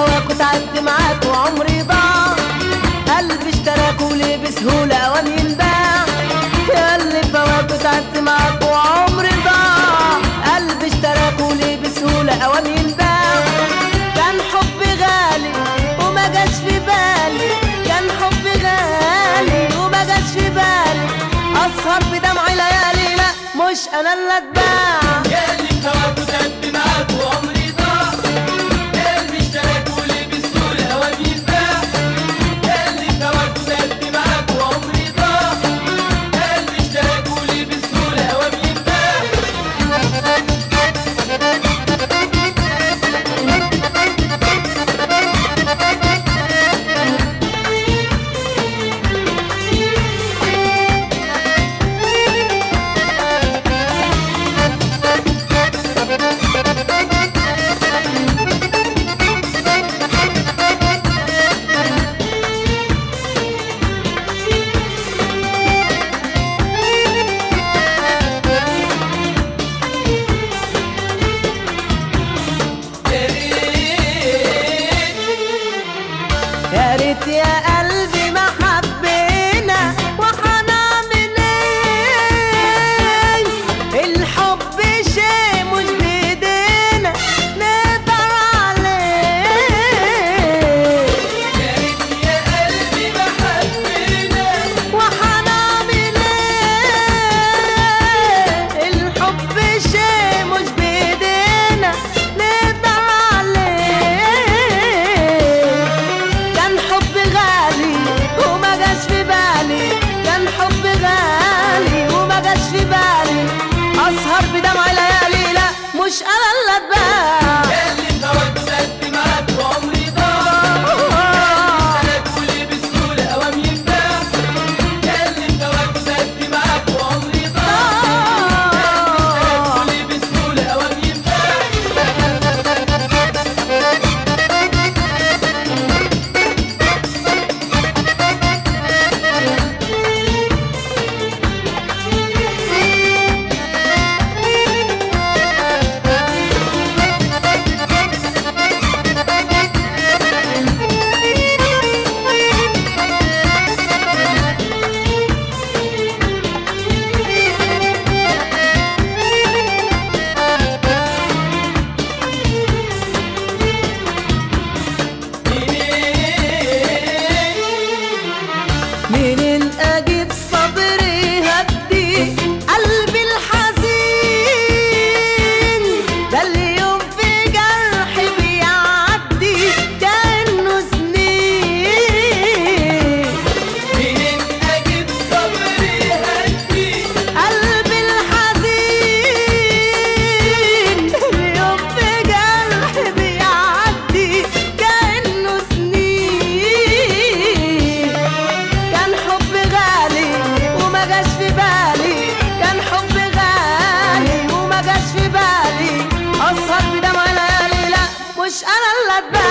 هواك وتعبت معاك وعمري ضاع قلبي اشتراك وليه بسهولة اوام ينباع يا اللي في هواك وتعبت معاك وعمري ضاع قلبي اشتراك وليه بسهولة اوام ينباع كان حبي غالي وما جاش في بالي كان حبي غالي وما جاش في بالي اسهر في دمع ليالي لا مش انا اللي اتباع ياللي في هواك وتعبت معاك وعمري ضاع قلبي اشتراك وليه بسهولة هواك يتباع ياللي في هواك وتعبت معاك وعمري ضاع قلبي اشتراك وليه بسهولة هواك يتباع يا ريت يا ريت يا قلبي ما حبينا وحنعمل ايه الحب شيء مش بايدينا نقدر عليه يا ريت يا قلبي ما حبينا وحنعمل ايه الحب شيء مش بايدينا نقدر عليه كان حب غالي وما جاش في بالي كان حب غالي وما جاش في بالي اسهر بدمع ليالي لا مش انا اللي اتباع ياللي في هواك وتعبت معاك وعمري ضاع اشتراك وليه بسهولة اوام يتباع ياللي في هواك وتعبت معاك وعمري ضاع اشتراك وليه بسهولة اوام يتباع منين اجيب صبري هدي قلبي الحزين ده اليوم في جرحي بيعدي كانه سنين منين اجيب صبري هدي قلبي الحزين اليوم في جرحي بيعدي كانه سنين كان حب غالي وما جاش في بالي كان حب غالي وما جاش في بالي اسهر في دمع ليالي لا مش انا اللي اتباع